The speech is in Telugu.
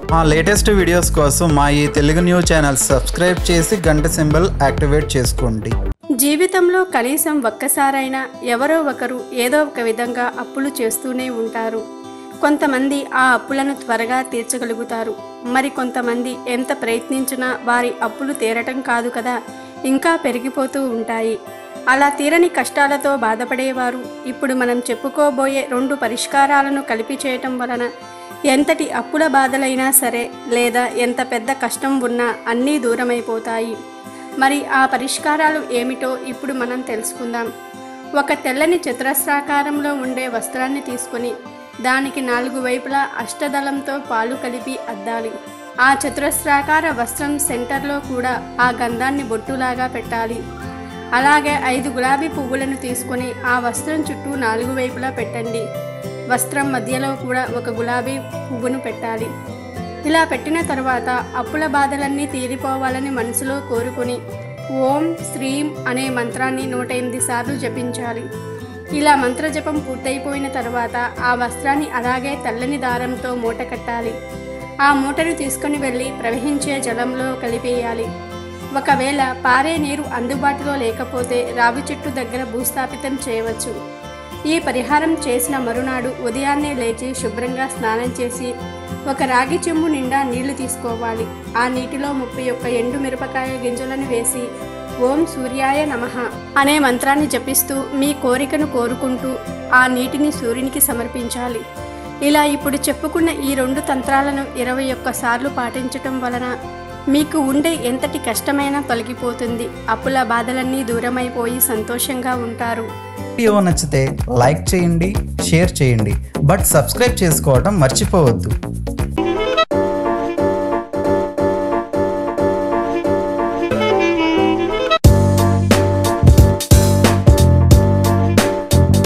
మా లేటెస్ట్ వీడియోస్ కోసం మా ఈ తెలుగు న్యూస్ ఛానల్ సబ్స్క్రైబ్ చేసి గంట సింబల్ యాక్టివేట్ చేసుకోండి జీవితంలో కనీసం ఒక్కసారైనా ఎవరో ఒకరు ఏదో ఒక విధంగా అప్పులు చేస్తూనే ఉంటారు కొంతమంది ఆ అప్పులను త్వరగా తీర్చగలుగుతారు మరి కొంతమంది ఎంత ప్రయత్నించినా వారి అప్పులు తీరటం కాదు కదా ఇంకా పెరిగిపోతూ ఉంటాయి అలా తీరని కష్టాలతో బాధపడేవారు ఇప్పుడు మనం చెప్పుకోబోయే రెండు పరిష్కారాలను కలిపి చేయటం వలన ఎంతటి అప్పుల బాధలైనా సరే లేదా ఎంత పెద్ద కష్టం ఉన్నా అన్నీ దూరమైపోతాయి మరి ఆ పరిష్కారాలు ఏమిటో ఇప్పుడు మనం తెలుసుకుందాం ఒక తెల్లని చతురస్రాకారంలో ఉండే వస్త్రాన్ని తీసుకొని దానికి నాలుగు వైపులా అష్టదళంతో పాలు కలిపి అద్దాలి ఆ చతురస్రాకార వస్త్రం సెంటర్లో కూడా ఆ గంధాన్ని బొట్టులాగా పెట్టాలి అలాగే ఐదు గులాబీ పువ్వులను తీసుకొని ఆ వస్త్రం చుట్టూ నాలుగు వైపులా పెట్టండి వస్త్రం మధ్యలో కూడా ఒక గులాబీ పువ్వును పెట్టాలి ఇలా పెట్టిన తర్వాత అప్పుల బాధలన్నీ తీరిపోవాలని మనసులో కోరుకుని ఓం శ్రీం అనే మంత్రాన్ని నూట ఎనిమిది సార్లు జపించాలి ఇలా మంత్రజపం పూర్తయిపోయిన తర్వాత ఆ వస్త్రాన్ని అలాగే తెల్లని దారంతో మూట కట్టాలి ఆ మూటను తీసుకొని వెళ్ళి ప్రవహించే జలంలో కలిపేయాలి ఒకవేళ పారే నీరు అందుబాటులో లేకపోతే రావి చెట్టు దగ్గర భూస్థాపితం చేయవచ్చు ఈ పరిహారం చేసిన మరునాడు ఉదయాన్నే లేచి శుభ్రంగా స్నానం చేసి ఒక రాగి చెంబు నిండా నీళ్లు తీసుకోవాలి ఆ నీటిలో ముప్పై ఒక్క ఎండు మిరపకాయ గింజలను వేసి ఓం సూర్యాయ నమః అనే మంత్రాన్ని జపిస్తూ మీ కోరికను కోరుకుంటూ ఆ నీటిని సూర్యునికి సమర్పించాలి ఇలా ఇప్పుడు చెప్పుకున్న ఈ రెండు తంత్రాలను ఇరవై ఒక్కసార్లు పాటించటం వలన మీకు ఉండే ఎంతటి కష్టమైనా తొలగిపోతుంది అప్పుల బాధలన్నీ దూరమైపోయి సంతోషంగా ఉంటారు వీడియో నచ్చితే లైక్ చేయండి షేర్ చేయండి బట్ సబ్స్క్రైబ్ చేసుకోవడం మర్చిపోవద్దు